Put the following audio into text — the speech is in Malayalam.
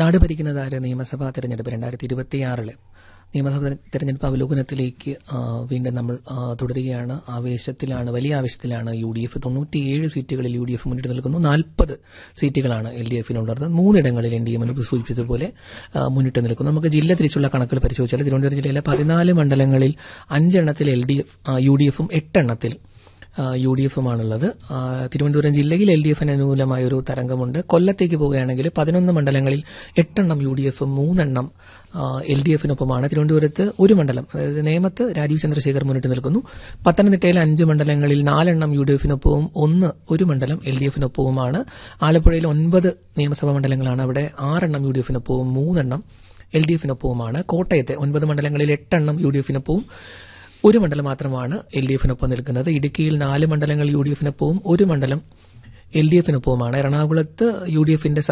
നാട് ഭരിക്കുന്നതാര് നിയമസഭാ തെരഞ്ഞെടുപ്പ് രണ്ടായിരത്തി ഇരുപത്തിയാറില് നിയമസഭാ തെരഞ്ഞെടുപ്പ് അവലോകനത്തിലേക്ക് ആ, വീണ്ടും നമ്മൾ ആ, തുടരുകയാണ് ആവേശത്തിലാണ് വലിയ ആവേശത്തിലാണ് യു ഡി എഫ് തൊണ്ണൂറ്റിയേഴ് സീറ്റുകളിൽ യു ഡി എഫ് മുന്നിട്ട് നിൽക്കുന്നു നാൽപ്പത് സീറ്റുകളാണ് എൽ ഡി എഫിനുള്ളത് മൂന്നിടങ്ങളിൽ എൻ ഡി എ മുൻപ് സൂചിപ്പിച്ചതുപോലെ ആ, മുന്നിട്ട് നിൽക്കുന്നു നമുക്ക് ജില്ല തിരിച്ചുള്ള കണക്കുകൾ പരിശോധിച്ചാൽ തിരുവനന്തപുരം ജില്ലയിലെ പതിനാല് മണ്ഡലങ്ങളിൽ അഞ്ചെണ്ണത്തിൽ L D F U D എഫും എട്ടെണ്ണത്തിൽ യു ഡി എഫുമാണുള്ളത് ആ, തിരുവനന്തപുരം ജില്ലയിൽ എൽ ഡി എഫിന് അനുകൂലമായ ഒരു തരംഗമുണ്ട് കൊല്ലത്തേക്ക് പോവുകയാണെങ്കിൽ പതിനൊന്ന് മണ്ഡലങ്ങളിൽ എട്ടെണ്ണം യു ഡി എഫും മൂന്നെണ്ണം എൽ ഡി എഫിനൊപ്പമാണ് തിരുവനന്തപുരത്ത് ഒരു മണ്ഡലം അതായത് നേമത്ത് രാജീവ് ചന്ദ്രശേഖർ മുന്നിട്ട് നിൽക്കുന്നു പത്തനംതിട്ടയിലെ അഞ്ച് മണ്ഡലങ്ങളിൽ നാലെണ്ണം യു ഡി എഫിനൊപ്പവും ഒന്ന് ഒരു മണ്ഡലം എൽ ഡി എഫിനൊപ്പവുമാണ് ആലപ്പുഴയിൽ ഒൻപത് നിയമസഭാ മണ്ഡലങ്ങളാണ് അവിടെ ആറെണ്ണം യു ഡി എഫിനൊപ്പവും മൂന്നെണ്ണം എൽ ഡി എഫിനൊപ്പവുമാണ് കോട്ടയത്തെ ഒൻപത് മണ്ഡലങ്ങളിൽ എട്ടെണ്ണം യു ഡി എഫിനൊപ്പവും ഒരു മണ്ഡലം മാത്രമാണ് എൽ ഡി എഫിനൊപ്പം നിൽക്കുന്നത് ഇടുക്കിയിൽ നാല് മണ്ഡലങ്ങൾ യു ഡി എഫിനൊപ്പവും ഒരു മണ്ഡലം എൽ ഡി എഫിനൊപ്പവുമാണ് എറണാകുളത്ത് യു ഡി എഫിന്റെ